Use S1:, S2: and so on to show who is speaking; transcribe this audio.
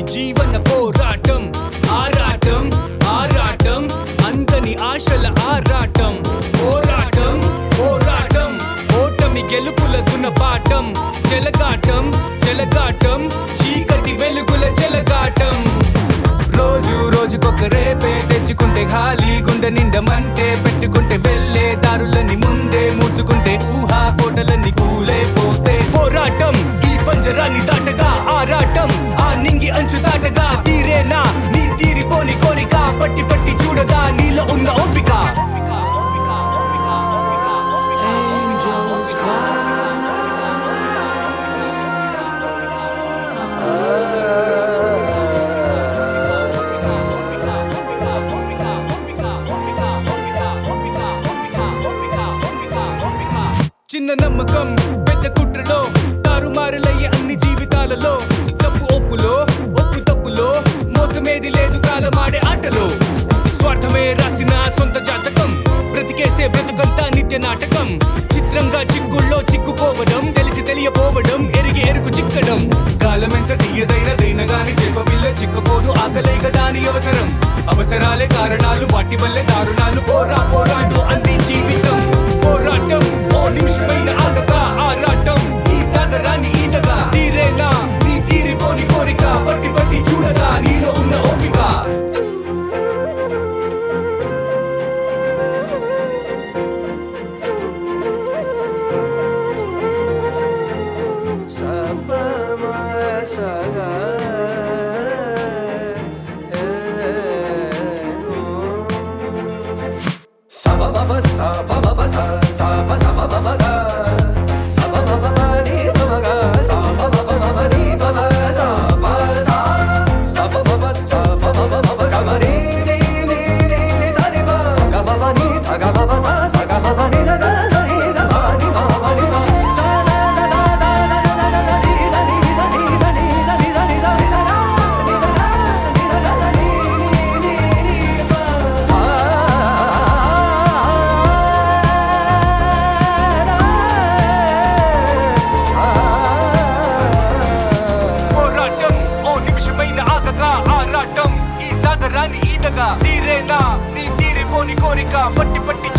S1: జీవన పోరాటం ఆరాటం ఆరాటం అందని ఆశల ఆరాటం పోరాటం పోరాటం ఓటమి గెలుపుల గుణపాఠం చెలగాటం చెలగాటం చీకటి వెలుగుల చెలగాటం రోజు రోజుకొక రేపే తెచ్చుకుంటే ఖాళీ గుండె నిండమంటే పెట్టుకుంటే వెళ్ళే దారులని ముందే మూసుకుంటే ఊహా కోటలన్నీ కూలేపోతే పోరాటం ఈ పంజరాన్ని దాటగా ఆరాటం ఆ నింగి అంచు దాటగా తీరేనా నీ తీరిపోని కోరిక పట్టి పట్టి చూడదా నీలో ఉన్న ఓపిక
S2: Angels cry.
S1: చిన్న నమ్మకం పెద్ద కుట్రలో తారుమారులయ్యే అన్ని జీవితాలలో తప్పు ఒప్పులో ఒప్పు తప్పులో మోసమేది లేదు కాలమాడే ఆటలో స్వార్థమే రాసిన సొంత జాతకం బ్రతికేసే బ్రతుకంతా నిత్య నాటకం చిత్రంగా చిక్కుల్లో చిక్కుకోవడం తెలిసి తెలియపోవడం ఎరిగి ఎరుకు చిక్కడం కాలమెంత తీయదైన దైనగాని చేప పిల్ల చిక్కుకోదు ఆకలేక దాని అవసరం అవసరాలే కారణాలు వాటి వల్లే దారుణాలు పోరా పోరాడు అంది జీవితం పోరాటం ఓ నిమిషమైన ఆగగా ఆరాటం ఈ సాగరాన్ని ఈదగా తీరేనా నీ తీరిపోని కోరిక పట్టి పట్టి చూడదా నీలో ఉన్న ఓపిక పోరాటం ఓ నిమిషమైన ఆగగా ఆరాటం ఈ సాగరాన్ని ఈదగా తీరేనా నీ తీరిపోని కోరిక పట్టి పట్టి